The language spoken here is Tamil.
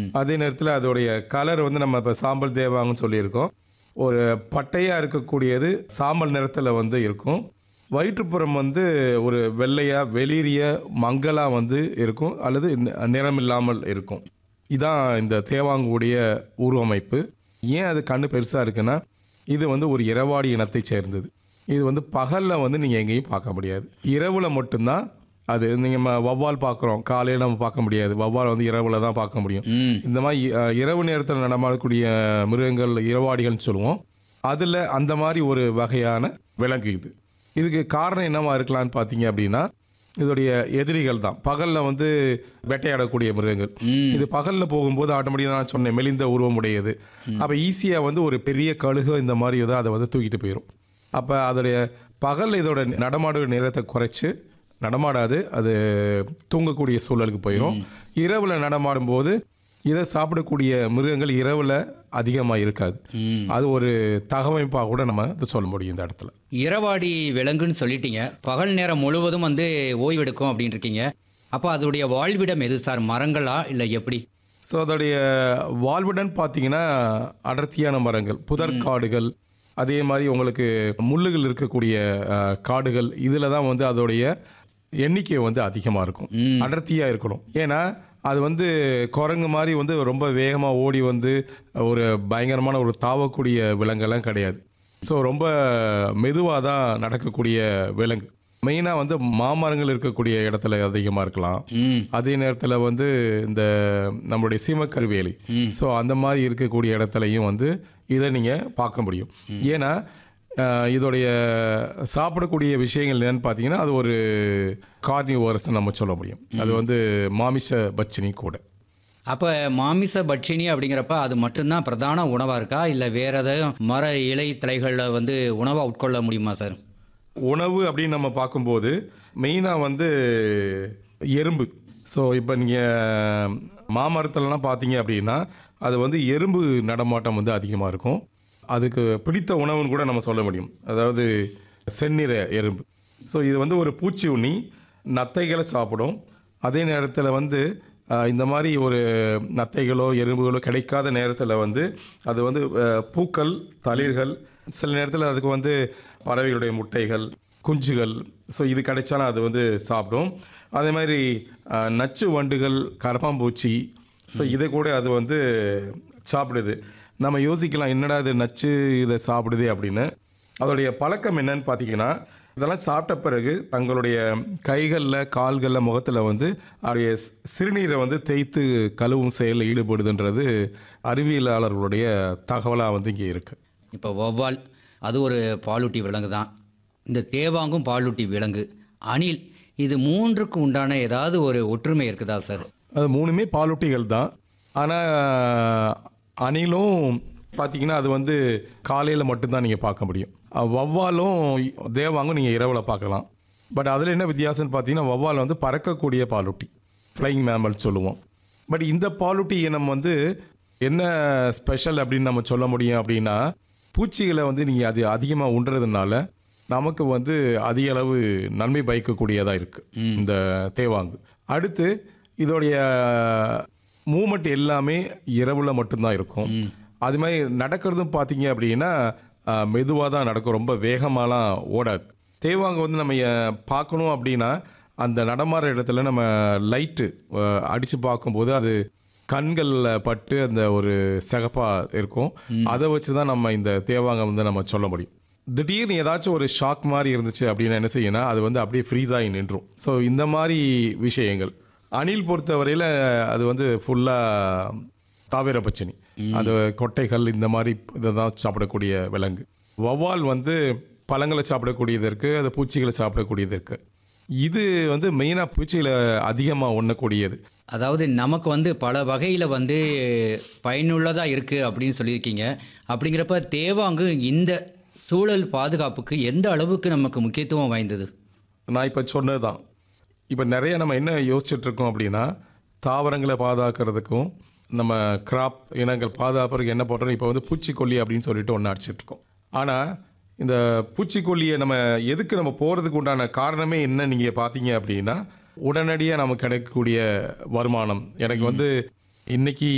அதே நேரத்தில் அதோடைய கலர் வந்து நம்ம இப்போ சாம்பல் தேவாங்கன்னு சொல்லியிருக்கோம் ஒரு பட்டையாக இருக்கக்கூடியது சாம்பல் நிறத்தில் வந்து இருக்கும் வயிற்றுப்புறம் வந்து ஒரு வெள்ளையா வெளிரிய மங்கலா வந்து இருக்கும் அல்லது நி- நிறமில்லாமல் இருக்கும் இதான் இந்த தேவாங்குடைய உருவமைப்பு ஏன் அது கண்ணு பெருசாக இருக்குன்னா இது வந்து ஒரு இரவாடி இனத்தை சேர்ந்தது இது வந்து பகலில் வந்து நீங்கள் எங்கேயும் பார்க்க முடியாது இரவில் மட்டும்தான் அது நீங்கள் வவ்வால் பார்க்குறோம் காலையில் நம்ம பார்க்க முடியாது வவ்வால் வந்து இரவில் தான் பார்க்க முடியும் ம் இந்த மாதிரி அஹ், இரவு நேரத்தில் நடமாடக்கூடிய மிருகங்கள் இரவாடிகள்னு சொல்லுவோம் அதில் அந்த மாதிரி ஒரு வகையான விலங்கு இது இதுக்கு காரணம் என்னவா இருக்கலாம்னு பார்த்தீங்க அப்படின்னா இதோடைய எதிரிகள் தான் பகலில் வந்து வேட்டையாடக்கூடிய மிருகங்கள் இது பகலில் போகும்போது ஆட்டோமேட்டிக்காக நான் சொன்னேன் மெலிந்த உருவம் உடையது அப்போ ஈஸியாக வந்து ஒரு பெரிய கழுகு இந்த மாதிரி ஏதோ அதை வந்து தூக்கிட்டு போயிடும் அப்போ அதோடைய பகல் இதோட நடமாடு நேரத்தை குறைச்சு நடமாடாது அது தூங்கக்கூடிய சூழலுக்கு போயிடும் இரவில் நடமாடும் போது இதை சாப்பிடக்கூடிய மிருகங்கள் இரவில் அதிகமாக இருக்காது ம் அது ஒரு தகவமைப்பாக கூட நம்ம இதை சொல்ல முடியும் இந்த இடத்துல இரவாடி விலங்குன்னு சொல்லிட்டீங்க பகல் நேரம் முழுவதும் வந்து ஓய்வெடுக்கும் அப்படின்னு இருக்கீங்க அப்போ அதோடைய வாழ்விடம் எது சார் மரங்களா இல்லை எப்படி ஸோ அதோடைய வாழ்விடன் பார்த்தீங்கன்னா அடர்த்தியான மரங்கள் புதர் காடுகள் அதே மாதிரி உங்களுக்கு முள்ளுகள் இருக்கக்கூடிய அஹ், காடுகள் இதில் தான் வந்து அதோடைய எண்ணிக்கை வந்து அதிகமாக இருக்கும் அடர்த்தியாக இருக்கணும் ஏன்னா அது வந்து குரங்கு மாதிரி வந்து ரொம்ப வேகமாக ஓடி வந்து ஒரு பயங்கரமான ஒரு தாவக்கூடிய விலங்கெல்லாம் கிடையாது ஸோ ரொம்ப மெதுவாக தான் நடக்கக்கூடிய விலங்கு மெயினாக வந்து மாமரங்கள் இருக்கக்கூடிய இடத்துல அதிகமாக இருக்கலாம் ம் அதே நேரத்தில் வந்து இந்த நம்மளுடைய சீமக்கருவேலி ஸோ அந்த மாதிரி இருக்கக்கூடிய இடத்துலையும் வந்து இதை நீங்கள் பார்க்க முடியும் ஏன்னா அஹ், இதோடைய சாப்பிடக்கூடிய விஷயங்கள் என்னன்னு பார்த்தீங்கன்னா அது ஒரு கார்னிவோரஸ் நம்ம சொல்ல முடியும் அது வந்து மாமிச பச்சினி கூட அப்போ மாமிச பட்சினி அப்படிங்கிறப்ப அது மட்டும்தான் பிரதான உணவாக இருக்கா இல்லை வேற ஏதாவது மர இலை தலைகளில் வந்து உணவாக உட்கொள்ள முடியுமா சார் உணவு அப்படின்னு நம்ம பார்க்கும்போது மெயினாக வந்து எறும்பு ஸோ இப்போ நீங்கள் மாமரத்துலலாம் பார்த்தீங்க அப்படின்னா அது வந்து எறும்பு நடமாட்டம் வந்து அதிகமாக இருக்கும் அதுக்கு பிடித்த உணவுன்னு கூட நம்ம சொல்ல முடியும் அதாவது செந்நிற எறும்பு ஸோ இது வந்து ஒரு பூச்சி உண்ணி நத்தைகளை சாப்பிடும் அதே நேரத்தில் வந்து ஆஹ், இந்த மாதிரி ஒரு நத்தைகளோ எறும்புகளோ கிடைக்காத நேரத்தில் வந்து அது வந்து ஆஹ், பூக்கள் தளிர்கள் சில நேரத்தில் அதுக்கு வந்து பறவைகளுடைய முட்டைகள் குஞ்சுகள் ஸோ இது கிடைச்சாலும் அது வந்து சாப்பிடும் அதே மாதிரி ஆஹ், நச்சு வண்டுகள் கரப்பாம்பூச்சி ஸோ இதை கூட அது வந்து சாப்பிடுது நம்ம யோசிக்கலாம் என்னடா இது நச்சு இதை சாப்பிடுது அப்படின்னு அதோடைய பழக்கம் என்னன்னு பார்த்தீங்கன்னா இதெல்லாம் சாப்பிட்ட பிறகு தங்களுடைய கைகளில் கால்களில் முகத்தில் வந்து அவருடைய சி- சிறுநீரை வந்து தேய்த்து கழுவும் செயலில் ஈடுபடுதுன்றது அறிவியலாளர்களுடைய தகவலாக வந்து இங்கே இருக்குது இப்போ வௌவால் அது ஒரு பாலூட்டி விலங்கு தான் இந்த தேவாங்கும் பாலூட்டி விலங்கு அணில் இது மூன்றுக்கு உண்டான ஏதாவது ஒரு ஒற்றுமை இருக்குதா சார் அது மூணுமே பாலூட்டிகள் தான் ஆனால் அணிலும் பார்த்தீங்கன்னா அது வந்து காலையில் மட்டும்தான் நீங்கள் பார்க்க முடியும் அஹ் வௌவாலும் தேவாங்கும் நீங்கள் இரவில் பார்க்கலாம் பட் அதில் என்ன வித்தியாசம்னு பார்த்தீங்கன்னா வௌவால் வந்து பறக்கக்கூடிய பாலூட்டி ஃப்ளைங் மேமல் சொல்லுவோம் பட் இந்த பாலூட்டி இனம் வந்து என்ன ஸ்பெஷல் அப்படின்னு நம்ம சொல்ல முடியும் அப்படின்னா பூச்சிகளை வந்து நீங்கள் அது அதிகமாக உண்றதுனால நமக்கு வந்து அதிக அளவு நன்மை பயக்கக்கூடியதாக இருக்குது இந்த தேவாங்கு அடுத்து இதோடைய மூமெண்ட் எல்லாமே இரவில் மட்டும்தான் இருக்கும் அது மாதிரி நடக்கிறதும் பார்த்தீங்க அப்படின்னா மெதுவாக தான் நடக்கும் ரொம்ப வேகமாலாம் ஓடாது தேவாங்க வந்து நம்ம அஹ், பார்க்கணும் அப்படின்னா அந்த நடமாற இடத்துல நம்ம லைட்டு அடித்து பார்க்கும்போது அது கண்களில் பட்டு அந்த ஒரு சிகப்பாக இருக்கும் அதை வச்சு தான் நம்ம இந்த தேவாங்க வந்து நம்ம சொல்ல முடியும் திடீர்னு ஏதாச்சும் ஒரு ஷாக் மாதிரி இருந்துச்சு அப்படின்னா என்ன செய்யணும் அது வந்து அப்படியே ஃப்ரீஸ் ஆகி நின்றும் ஸோ இந்த மாதிரி விஷயங்கள் அணில் பொறுத்தவரையில் அது வந்து ஃபுல்லாக தாவர பச்சினி அது கொட்டைகள் இந்த மாதிரி இதை தான் சாப்பிடக்கூடிய விலங்கு வௌவால் வந்து பழங்களை சாப்பிடக்கூடியது இருக்குது அது பூச்சிகளை சாப்பிடக்கூடியது இருக்குது இது வந்து மெயினாக பூச்சிகளை அதிகமாக உண்ணக்கூடியது அதாவது நமக்கு வந்து பல வகையில் வந்து பயனுள்ளதாக இருக்குது அப்படின்னு சொல்லியிருக்கீங்க அப்படிங்கிறப்ப தேவாங்கு இந்த சூழல் பாதுகாப்புக்கு எந்த அளவுக்கு நமக்கு முக்கியத்துவம் வாய்ந்தது நான் இப்போ சொன்னது தான் இப்போ நிறைய நம்ம என்ன யோசிச்சுட்டு இருக்கோம் அப்படின்னா தாவரங்களை பாதுகாக்கிறதுக்கும் நம்ம கிராப் இனங்கள் பாதுகாப்புறதுக்கு என்ன பண்ணுறோம் இப்போ வந்து பூச்சிக்கொல்லி அப்படின்னு சொல்லிட்டு ஒன்று அடிச்சிட்டு இருக்கோம் ஆனால் இந்த பூச்சிக்கொல்லியை நம்ம எதுக்கு நம்ம போகிறதுக்கு உண்டான காரணமே என்ன நீங்கள் பார்த்தீங்க அப்படின்னா உடனடியாக நமக்கு கிடைக்கக்கூடிய வருமானம் எனக்கு வந்து இன்னைக்கு